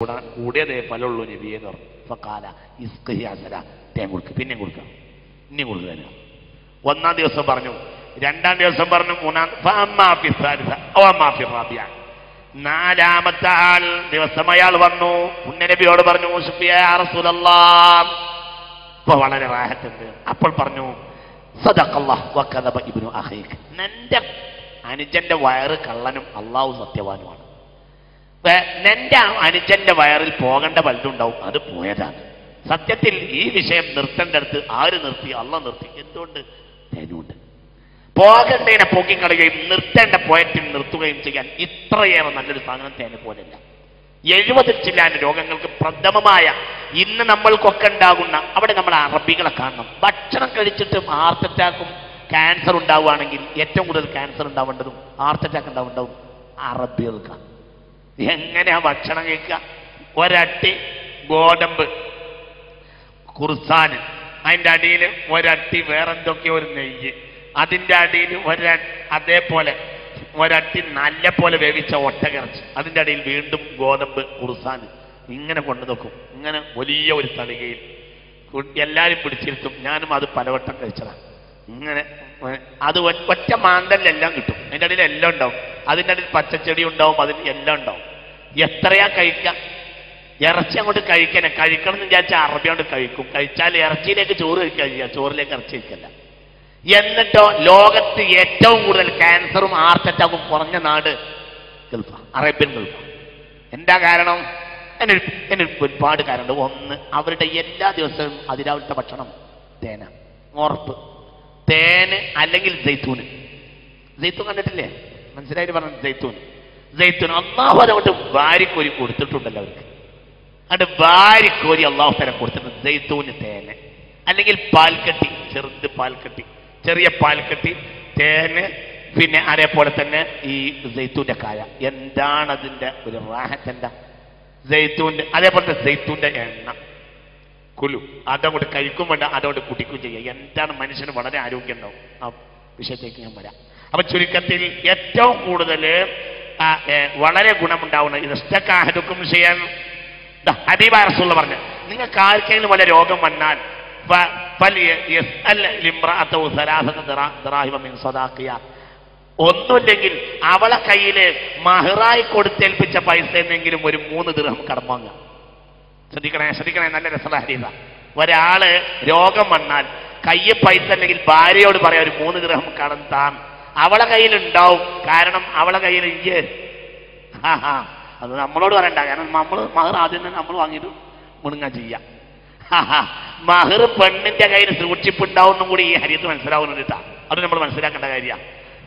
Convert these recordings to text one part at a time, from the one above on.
കൂടാ- കൂടിയതേ ഫലമുള്ളൂ നബിയെ എന്ന് പറഞ്ഞു ഫക്കാല ഇസ്കഹി അസല തേൻ കൊടുക്കുക പിന്നെയും കൊടുക്കാം ഇനിയും കൊടുക്കുക ഒന്നാം ദിവസം പറഞ്ഞു രണ്ടാം ദിവസം പറഞ്ഞു മൂന്നാം ഫഅമ്മാ ഫി സാലിസ അവ അമ്മാ ഫി റാബിയ. നാലാമത്തെ ആൾ ദിവസം അയാൾ വന്നു പുണ്യനബിയോട് പറഞ്ഞു സുഫിയ യാ റസൂലല്ലാഹ് ഇപ്പൊ വളരെ റാഹത്തുണ്ട് അപ്പോൾ പറഞ്ഞു സദഖല്ലാഹ് വകദബ ഇബ്നു അഖീഖ് നിന്റെ അനുജന്റെ വയറ് കള്ളനും അള്ളാഹു സത്യവാനുമാണ് വേ- നിന്റെ അനുജന്റെ വയറിൽ പോകേണ്ട വലുതുണ്ടാവും അത് പോയതാണ് സത്യത്തിൽ ഈ വിഷയം നിർത്തേണ്ടടുത്ത് ആര് നിർത്തി അള്ള നിർത്തി എന്തുകൊണ്ട് തേനുണ്ട് പോകേണ്ടതിനെ പോക്കിക്കളയുകയും നിർത്തേണ്ട പോയറ്റിൽ നിർത്തുകയും ചെയ്യാൻ ഇത്രയേറെ നല്ലൊരു സാധനം തേനെ പോലെയല്ല എഴുപതിൽ ചില്ലാൻ രോഗങ്ങൾക്ക് പ്രഥമമായ ഇന്ന് നമ്മൾക്കൊക്കെ ഉണ്ടാകുന്ന അവിടെ നമ്മൾ അറബികളെ കാണണം ഭക്ഷണം കഴിച്ചിട്ട് ഹാർട്ട് അറ്റാക്കും ക്യാൻസർ ഉണ്ടാവുകയാണെങ്കിൽ ഏറ്റവും കൂടുതൽ ക്യാൻസർ ഉണ്ടാവേണ്ടതും ഹാർട്ട് അറ്റാക്ക് ഉണ്ടാവേണ്ടതും അറബികൾക്കാണ് എങ്ങനെയാ ഭക്ഷണം കഴിക്കുക ഒരട്ടി ഗോതമ്പ് കുർസാന് അതിന്റെ അടിയിൽ ഒരട്ടി വേറെന്തൊക്കെയോ ഒരു നെയ്യ് അതിന്റെ അടിയിൽ ഒര അതേപോലെ ഒരട്ടി നല്ല പോലെ വേവിച്ച ഒട്ടകിറച്ചി അതിന്റെ അടിയിൽ വീണ്ടും ഗോതമ്പ് കുർസാന് ഇങ്ങനെ കൊണ്ടു നോക്കും ഇങ്ങനെ വലിയ ഒരു തളികയിൽ കു- എല്ലാവരും പിടിച്ചിരുത്തും ഞാനും അത് പലവട്ടം കഴിച്ചതാണ് ഇങ്ങനെ ഏ, അത് ഒ- ഒറ്റ മാന്തലിലെല്ലാം കിട്ടും അതിന്റെ അടിയിൽ എല്ലാം ഉണ്ടാവും അതിന്റെ അടിയിൽ പച്ചച്ചെടി ഉണ്ടാവും അതിന് എല്ലാം ഉണ്ടാവും എത്രയാ കഴിക്കുക ഇറച്ചി അങ്ങോട്ട് കഴിക്കണേ കഴിക്കണം എന്ന് വിചാരിച്ചാൽ അറബി കൊണ്ട് കഴിക്കും കഴിച്ചാൽ ഇറച്ചിയിലേക്ക് ചോറ് കഴിക്കുക ചെയ്യുക ചോറിലേക്ക് ഇറച്ചി കഴിക്കല്ല എന്നിട്ടോ ലോകത്ത് ഏറ്റവും കൂടുതൽ ക്യാൻസറും ഹാർട്ട് അറ്റാക്കും കുറഞ്ഞ നാട് ഗൾഫ അറേബ്യൻ ഗൾഫ എന്താ കാരണം എന്നൊരു എന്നൊരു ഒരുപാട് കാരണമുണ്ട് ഒന്ന് അവരുടെ എല്ലാ ദിവസവും അതിരാവിലത്തെ ഭക്ഷണം തേന ഉറപ്പ് തേന് അല്ലെങ്കിൽ ജയ്ത്തൂന് ജയ്ത്തൂൻ കണ്ടിട്ടില്ലേ മനസ്സിലായിട്ട് പറഞ്ഞു ജയ്ത്തൂൻ ജയ്ത്തൂൻ അള്ളാഹു അതങ്ങോട്ട് വാരിക്കോരി കൊടുത്തിട്ടുണ്ടല്ലോ അവർക്ക് അത് വാരിക്കോരി അള്ളാഹു തല കൊടുത്തിട്ടുണ്ട് ജയ്ത്തൂന് തേന് അല്ലെങ്കിൽ പാൽക്കട്ടി ചെറുത് പാൽക്കട്ടി ചെറിയ പാൽക്കട്ടി തേന് പിന്നെ അതേപോലെ തന്നെ ഈ ജയ്ത്തൂന്റെ കായ എന്താണ് അതിന്റെ ഒരു റാഹത്ത് എന്താ ജയ്ത്തൂന്റെ അതേപോലത്തെ ജയ്ത്തൂന്റെ എണ്ണ കുലു അതങ്ങോട്ട് കഴിക്കും വേണ്ട അതങ്ങോട്ട് കുടിക്കും ചെയ്യുക എന്താണ് മനുഷ്യന് വളരെ ആരോഗ്യം ഉണ്ടാവും ആ വിഷയത്തേക്ക് ഞാൻ വരാം അപ്പൊ ചുരുക്കത്തിൽ ഏറ്റവും കൂടുതൽ ആ, ഏ, വളരെ ഗുണമുണ്ടാവുന്ന ഇത് ഇഷ്ടക്കാഹതുക്കും ചെയ്യാൻ ഹബീബ റസൂള്ള പറഞ്ഞു നിങ്ങൾക്ക് ആർക്കെങ്കിലും വല്ല രോഗം വന്നാൽ ഫ- ഫൽ- യസ്അൽ ലിംറഅതഹു സലാസത ദിറാ- ദിറാഹിമ മിൻ സദാഖിയ. ഒന്നുമില്ലെങ്കിൽ അവളെ കയ്യില് മഹറായി കൊടുത്തേൽപ്പിച്ച പൈസ എന്നെങ്കിലും ഒരു മൂന്ന് ദിർഹം കടം വാങ്ങുക ശ്രദ്ധിക്കണേ ശ്രദ്ധിക്കണേ നല്ല രസമുള്ള ഹരീത ഒരാള് രോഗം വന്നാൽ കയ്യിൽ പൈസ ഉണ്ടെങ്കിൽ ഭാര്യയോട് പറയാം ഒരു മൂന്ന് ഗ്രഹം കടം താൻ അവളെ കയ്യിൽ ഉണ്ടാവും കാരണം അവളെ കയ്യിൽ ഇയ്യ് ഹാ ഹാ അത് നമ്മളോട് പറയണ്ട കാരണം നമ്മൾ മഹർ ആദ്യം തന്നെ നമ്മൾ വാങ്ങിയിട്ട് മുണുങ്ങാൻ ചെയ്യാം ഹാ, ഹാ. മഹർ പെണ്ണിന്റെ കയ്യിൽ സൂക്ഷിപ്പുണ്ടാവുന്നും കൂടി ഈ ഹരിയത്ത് മനസ്സിലാവുന്നുണ്ട് കേട്ടാ അത് നമ്മൾ മനസ്സിലാക്കേണ്ട കാര്യമാണ്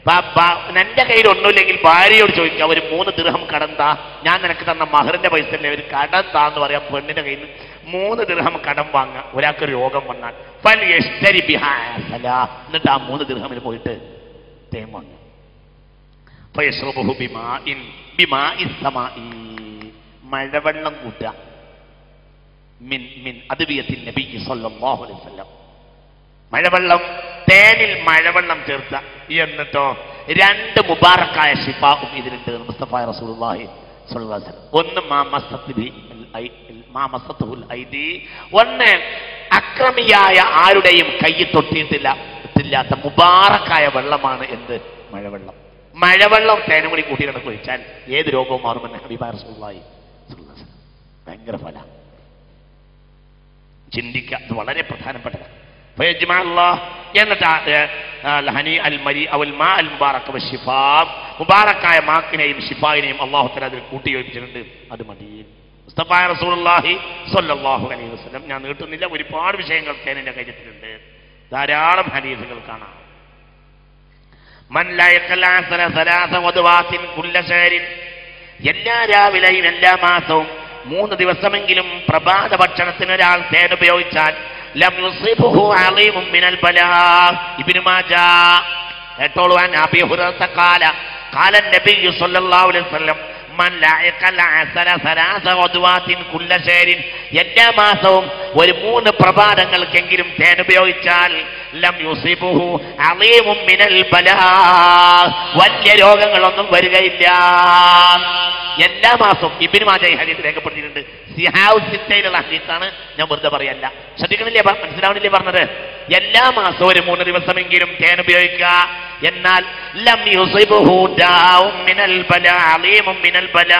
എന്റെ കയ്യിൽ ഒന്നുമില്ലെങ്കിൽ ഭാര്യയോട് ചോദിക്കാം ഒരു മൂന്ന് ദിർഹം കടം താ ഞാൻ നിനക്ക് തന്ന മഹറിന്റെ പൈസ അല്ലേ ഒരു കടം താന്ന് പറയാം പെണ്ണിന്റെ കയ്യിൽ നിന്ന് മൂന്ന് ദിർഹം കടം വാങ്ങുക ഒരാൾക്ക് രോഗം വന്നാൽ ഫൽ യശ്തരി ബിഹാ സലാ. എന്നിട്ട് ആ മൂന്ന് ദിർഹമിൽ പോയിട്ട് തേൻ വാങ്ങുക ഫയശ്റബുഹു ബിമാഇൻ ബിമാഇ സമാഇ മഴവെള്ളം കൂട്ടുക മിൻ മിൻ അദ്വിയത്തിൻ നബി സല്ലല്ലാഹു അലൈഹി വസല്ലം മഴവെള്ളം തേനിൽ മഴവെള്ളം ചേർത്ത എന്നിട്ടോ രണ്ട് മുബാറക്കായ ഷിഫാവും ഇതിലുണ്ട് മുസ്തഫ റസൂലുള്ളാഹി സ്വല്ലല്ലാഹു അലൈഹി വസല്ലം ഒന്ന് മാ മസ്സത്ത് ബി അൽ ഐ- അൽ- മാ മസ്സത്തുൽ ഐദി ഒന്ന് അക്രമിയായ ആരുടെയും കൈ തൊട്ടിയിട്ടില്ല ില്ലാത്ത മുബാറക്കായ വെള്ളമാണ് എന്ത് മഴവെള്ളം മഴവെള്ളം തേനും കൂടി കൂട്ടി കിടക്ക് ഒഴിച്ചാൽ ഏത് രോഗവും മാറുമെന്ന് ഹബീബായ റസൂലുള്ളാഹി സ്വല്ലല്ലാഹു അലൈഹി വസല്ലം. ഭയങ്കര ഫല ചിന്തിക്കുക ഇത് വളരെ പ്രധാനപ്പെട്ടതാണ് فيجمع الله എന്നിട്ട് ആ, ഏ, ആ, ലഹനി അൽ മരി അവൽ മാ അൽ മുബാറക വശിഫാ മുബാറക്കായ മാക്കിനെയും ഷിഫായിനെയും അള്ളാഹു തല അതിൽ കൂട്ടി യോജിച്ചിട്ടുണ്ട് അത് മതി മുസ്തഫ റസൂലുള്ളാഹി സ്വല്ലല്ലാഹു അലൈഹി വസല്ലം ഞാൻ നീട്ടുന്നില്ല ഒരുപാട് വിഷയങ്ങൾ തേനിന്റെ കാര്യത്തിലുണ്ട് ധാരാളം ഹദീസുകൾ കാണാം മൻ ലാ യഖലാസന സലാസ വദ്വാത്തിൻ കുല്ല ശഹരിൻ എല്ലാ രാവിലെയും എല്ലാ മാസവും മൂന്ന് ദിവസമെങ്കിലും പ്രഭാത ഭക്ഷണത്തിന് ഒരാൾ തേൻ ഉപയോഗിച്ചാൽ ലം യുസിബുഹു അളീമും മിനൽ ബലാ ഇബ്നു മാജാ കേട്ടോളൂ അൻ അബീ ഹുറൈറ ഖാല ഖാല നബി സല്ലല്ലാഹു അലൈഹി വസല്ലം മൻ ലഅഖല അസല സലാസ വദ്വാത്തിൻ കുല്ല ശഹരിൻ എല്ലാ മാസവും ഒരു മൂന്ന് പ്രഭാതങ്ങൾക്കെങ്കിലും തേൻ ഉപയോഗിച്ചാൽ ലം യുസിബുഹു അളീമും മിനൽ ബലാ വലിയ രോഗങ്ങളൊന്നും വരികയില്ല എല്ലാ മാസവും ഇബിന് മാജ ഈ ഹദീസ് രേഖപ്പെടുത്തിയിട്ടുണ്ട് സിഹാവ് സിത്തയിലുള്ള ഹദീസാണ് ഞാൻ വെറുതെ പറയല്ല ശ്രദ്ധിക്കണില്ലേ പ- മനസ്സിലാവണില്ലേ പറഞ്ഞത് എല്ലാ മാസവും ഒരു മൂന്ന് ദിവസമെങ്കിലും തേൻ ഉപയോഗിക്കുക എന്നാൽ ലം യുസിബുഹു ദാഉം മിനൽ ബലാ അലീമും മിനൽ ബലാ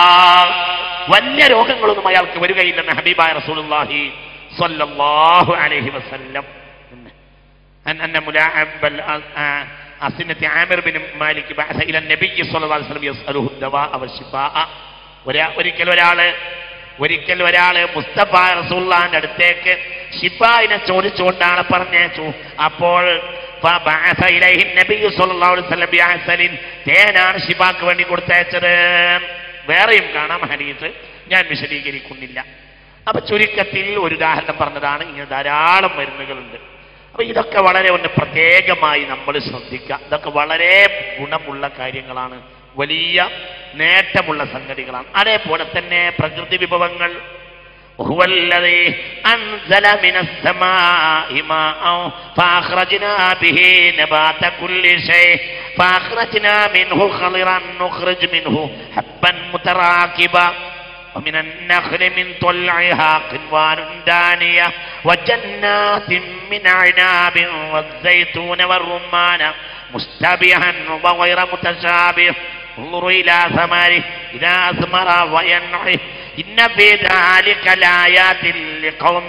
വലിയ രോഗങ്ങളൊന്നും അയാൾക്ക് വരികയില്ലെന്ന് ഹബീബായ റസൂലുള്ളാഹി സ്വല്ലല്ലാഹു അലൈഹി വസല്ലം എന്ന്. أن أن ملاعب أسنة عامر بن مالك بعث إلى النبي صلى الله عليه وسلم يسأله الدواء والشفاء ഒരാ ഒരിക്കൽ ഒരാള് ഒരിക്കൽ ഒരാള് മുസ്തഫ റസൂള്ളാന്റെ അടുത്തേക്ക് ഷിഫായിനെ ചോദിച്ചുകൊണ്ടാണ് പറഞ്ഞേച്ചു അപ്പോൾ فبعث إليه النبي صلى الله عليه وسلم بعسل തേനാണ് ഷിഫാക്ക് വേണ്ടി കൊടുത്തയച്ചത് വേറെയും കാണാം ഹരീസ് ഞാൻ വിശദീകരിക്കുന്നില്ല അപ്പൊ ചുരുക്കത്തിൽ ഒരു ഉദാഹരണം പറഞ്ഞതാണ് ഇങ്ങനെ ധാരാളം മരുന്നുകളുണ്ട് അപ്പൊ ഇതൊക്കെ വളരെ ഒന്ന് പ്രത്യേകമായി നമ്മൾ ശ്രദ്ധിക്കുക ഇതൊക്കെ വളരെ ഗുണമുള്ള കാര്യങ്ങളാണ് വലിയ നേട്ടമുള്ള സംഗതികളാണ് അതേപോലെ തന്നെ പ്രകൃതി വിഭവങ്ങൾ هو الذي أنزل من السماء ماء فأخرجنا به نبات كل شيء فأخرجنا منه خضرا نخرج منه حبا متراكبا ومن النخل من طلعها قنوان دانية وجنات من عناب والزيتون والرمان مشتبها وغير متشابه انظروا إلى ثمره إذا أثمر وينعه إن في ذلك لآيات لقوم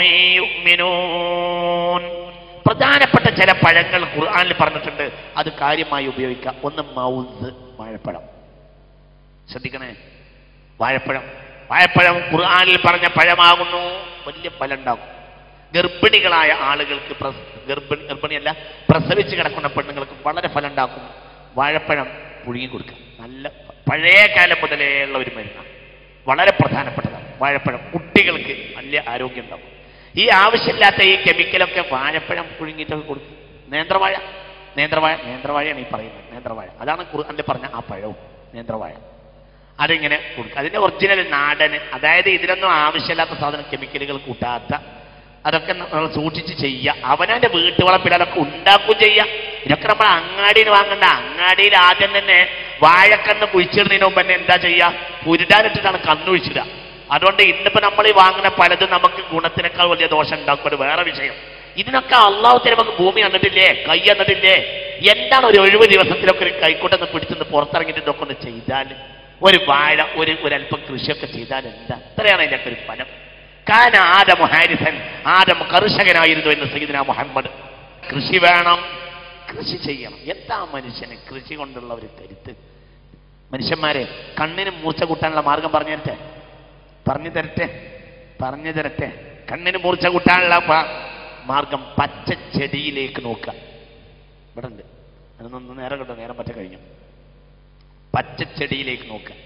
يؤمنون പ്രധാനപ്പെട്ട ചില പഴങ്ങൾ ഖുർആനിൽ പറഞ്ഞിട്ടുണ്ട് അത് കാര്യമായി ഉപയോഗിക്കാം ഒന്ന് മൗസ് വാഴപ്പഴം ശ്രദ്ധിക്കണേ വാഴപ്പഴം വാഴപ്പഴം ഖുർആനിൽ പറഞ്ഞ പഴമാകുന്നു വലിയ ഫലം ഉണ്ടാകും ഗർഭിണികളായ ആളുകൾക്ക് പ്രസ്- ഗർഭിണി ഗർഭിണിയല്ല പ്രസവിച്ച് കിടക്കുന്ന പെണ്ണുങ്ങൾക്ക് വളരെ ഫലം ഉണ്ടാക്കും വാഴപ്പഴം പുഴുങ്ങി കൊടുക്കുക നല്ല പഴയ കാലം മുതലേ ഉള്ള ഒരു മരുന്നാണ് വളരെ പ്രധാനപ്പെട്ടതാണ് വാഴപ്പഴം കുട്ടികൾക്ക് നല്ല ആരോഗ്യം ഉണ്ടാവും ഈ ആവശ്യമില്ലാത്ത ഈ കെമിക്കലൊക്കെ വാഴപ്പഴം പുഴുങ്ങിയിട്ടൊക്കെ കൊടുക്കും നേന്ത്രവാഴ നേന്ത്രവാഴ നേന്ത്രവാഴയാണ് ഈ പറയുന്നത് നേന്ത്രവാഴ അതാണ് ഖുർആനിൽ പറഞ്ഞ ആ പഴവും നേന്ത്രവാഴ അതിങ്ങനെ കൊടുക്കുക അതിന്റെ ഒറിജിനൽ നാടന് അതായത് ഇതിലൊന്നും ആവശ്യമില്ലാത്ത സാധനം കെമിക്കലുകൾ കൂട്ടാത്ത അതൊക്കെ നമ്മൾ സൂക്ഷിച്ച് ചെയ്യുക അവനവന്റെ വീട്ടുവളപ്പിൽ അതൊക്കെ ഉണ്ടാക്കുകയും ചെയ്യുക ഇതൊക്കെ നമ്മൾ അങ്ങാടിയിൽ വാങ്ങണ്ട അങ്ങാടിയിൽ ആദ്യം തന്നെ വാഴക്കന്ന് കുഴിച്ചിടുന്നതിന് മുമ്പ് തന്നെ എന്താ ചെയ്യുക പുരുടാനിട്ടിട്ടാണ് കന്ന് കുഴിച്ചിടുക അതുകൊണ്ട് ഇന്നിപ്പോ നമ്മൾ ഈ വാങ്ങുന്ന പലതും നമുക്ക് ഗുണത്തിനേക്കാൾ വലിയ ദോഷം ഉണ്ടാക്കും ഒരു വേറെ വിഷയം ഇതിനൊക്കെ അള്ളാഹുത്തിന് നമുക്ക് ഭൂമി തന്നിട്ടില്ലേ കൈ തന്നിട്ടില്ലേ എന്താണ് ഒരു ഒഴിവ് ദിവസത്തിലൊക്കെ ഒരു കൈക്കോട്ടെന്ന് പിടിച്ചെന്ന് പുറത്തിറങ്ങിയിട്ട് ഇതൊക്കെ ഒന്ന് ചെയ്താൽ ഒരു വാഴ ഒരു ഒരല്പം കൃഷിയൊക്കെ ചെയ്താൽ എന്താ അത്രയാണ് അതിൻ്റെ ഒരു ഫലം കാന ആദം ഹാരിസൻ ആദം കർഷകനായിരുന്നു എന്ന് സീദന മുഹമ്മദ് കൃഷി വേണം കൃഷി ചെയ്യണം എന്താ മനുഷ്യന് കൃഷി കൊണ്ടുള്ള ഒരു കരുത്ത് മനുഷ്യന്മാരെ കണ്ണിന് മൂർച്ച കൂട്ടാനുള്ള മാർഗം പറഞ്ഞു തരട്ടെ പറഞ്ഞു തരട്ടെ പറഞ്ഞു തരട്ടെ കണ്ണിന് മൂർച്ച കൂട്ടാനുള്ള പ- മാർഗം പച്ച ചെടിയിലേക്ക് നോക്കുക ഇവിടെ ഉണ്ട് അതിനൊന്ന് നേരം കിട്ടും നേരം പറ്റ കഴിഞ്ഞു പച്ചച്ചെടിയിലേക്ക് നോക്കുക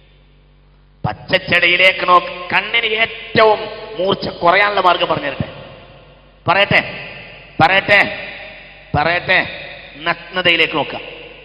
പച്ചച്ചെടിയിലേക്ക് നോക്ക് കണ്ണിന് ഏറ്റവും മൂർച്ച കുറയാനുള്ള മാർഗം പറഞ്ഞു തരട്ടെ പറയട്ടെ പറയട്ടെ പറയട്ടെ നഗ്നതയിലേക്ക് നോക്കുക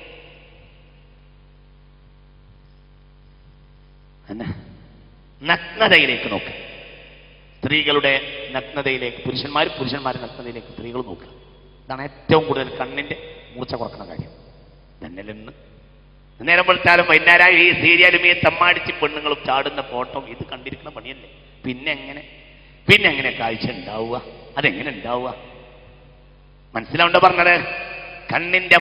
എന്നാ നഗ്നതയിലേക്ക് നോക്കുക സ്ത്രീകളുടെ നഗ്നതയിലേക്ക് പുരുഷന്മാർ പുരുഷന്മാരുടെ നഗ്നതയിലേക്ക് സ്ത്രീകൾ നോക്കുക ഇതാണ് ഏറ്റവും കൂടുതൽ കണ്ണിന്റെ മൂർച്ച കുറക്കുന്ന കാര്യം ജനലിന്ന് നേരം വെളുത്താലും വൈകുന്നേരം ഈ സീരിയലും ഈ തമ്മാടിച്ച് പെണ്ണുങ്ങളും ചാടുന്ന ഫോട്ടോ ഇത് കണ്ടിരിക്കുന്ന പണിയല്ലേ പിന്നെ എങ്ങനെ പിന്നെ എങ്ങനെ കാഴ്ച ഉണ്ടാവുക അതെങ്ങനെ ഉണ്ടാവുക മനസ്സിലാവുണ്ടോ പറഞ്ഞത് കണ്ണിന്റെ